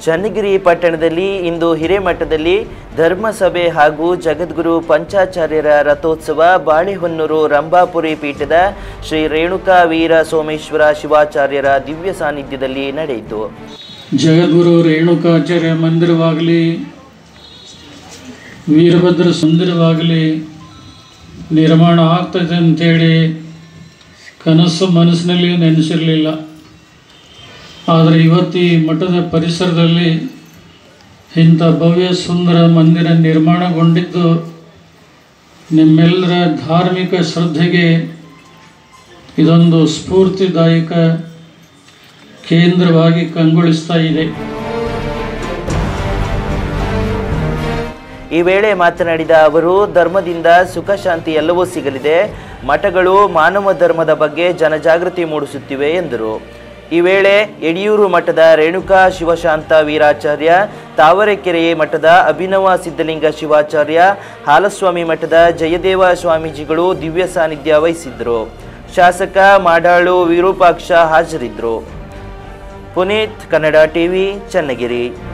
ಚನ್ನಗಿರಿ ಪಟ್ಟಣದಲ್ಲಿ ಇಂದು ಹಿರೇಮಠದಲ್ಲಿ ಧರ್ಮಸಭೆ ಹಾಗೂ ಜಗದ್ಗುರು ಪಂಚಾಚಾರ್ಯರ ರಥೋತ್ಸವ ಬಾಳೆಹೊನ್ನೂರು ರಂಭಾಪುರಿ ಪೀಠದ ಶ್ರೀ ರೇಣುಕಾ ವೀರ ಸೋಮೇಶ್ವರ ಶಿವಾಚಾರ್ಯರ ದಿವ್ಯ ಸಾನ್ನಿಧ್ಯದಲ್ಲಿ ನಡೆಯಿತು ಜಗದ್ಗುರು ರೇಣುಕಾಚಾರ್ಯ ಮಂದಿರವಾಗಲಿ ವೀರಭದ್ರ ಸುಂದರವಾಗಲಿ ನಿರ್ಮಾಣ ಆಗ್ತದೆ ಅಂತೇಳಿ ಕನಸು ಮನಸ್ಸಿನಲ್ಲಿ ನೆನೆಸಿರಲಿಲ್ಲ ಆದರೆ ಇವತ್ತು ಈ ಮಠದ ಪರಿಸರದಲ್ಲಿ ಇಂಥ ಭವ್ಯ ಸುಂದರ ಮಂದಿರ ನಿರ್ಮಾಣಗೊಂಡಿದ್ದು ನಿಮ್ಮೆಲ್ಲರ ಧಾರ್ಮಿಕ ಶ್ರದ್ಧೆಗೆ ಇದೊಂದು ಸ್ಫೂರ್ತಿದಾಯಕ ಕೇಂದ್ರವಾಗಿ ಕಂಗೊಳಿಸ್ತಾ ಇದೆ ಈ ವೇಳೆ ಮಾತನಾಡಿದ ಅವರು ಧರ್ಮದಿಂದ ಸುಖ ಶಾಂತಿ ಎಲ್ಲವೂ ಸಿಗಲಿದೆ ಮಠಗಳು ಮಾನವ ಧರ್ಮದ ಬಗ್ಗೆ ಜನಜಾಗೃತಿ ಮೂಡಿಸುತ್ತಿವೆ ಎಂದರು ಈ ವೇಳೆ ಯಡಿಯೂರು ಮಠದ ರೇಣುಕಾ ಶಿವಶಾಂತ ವೀರಾಚಾರ್ಯ ತಾವರೆಕೆರೆ ಮಠದ ಅಭಿನವ ಸಿದ್ಧಲಿಂಗ ಶಿವಾಚಾರ್ಯ ಹಾಲಸ್ವಾಮಿ ಮಠದ ಜಯದೇವ ಸ್ವಾಮೀಜಿಗಳು ದಿವ್ಯ ಸಾನ್ನಿಧ್ಯ ವಹಿಸಿದ್ರು ಶಾಸಕ ಮಾಡಾಳು ವಿರೂಪಾಕ್ಷ ಹಾಜರಿದ್ದರು ಪುನೀತ್ ಕನ್ನಡ ಟಿವಿ ಚನ್ನಗಿರಿ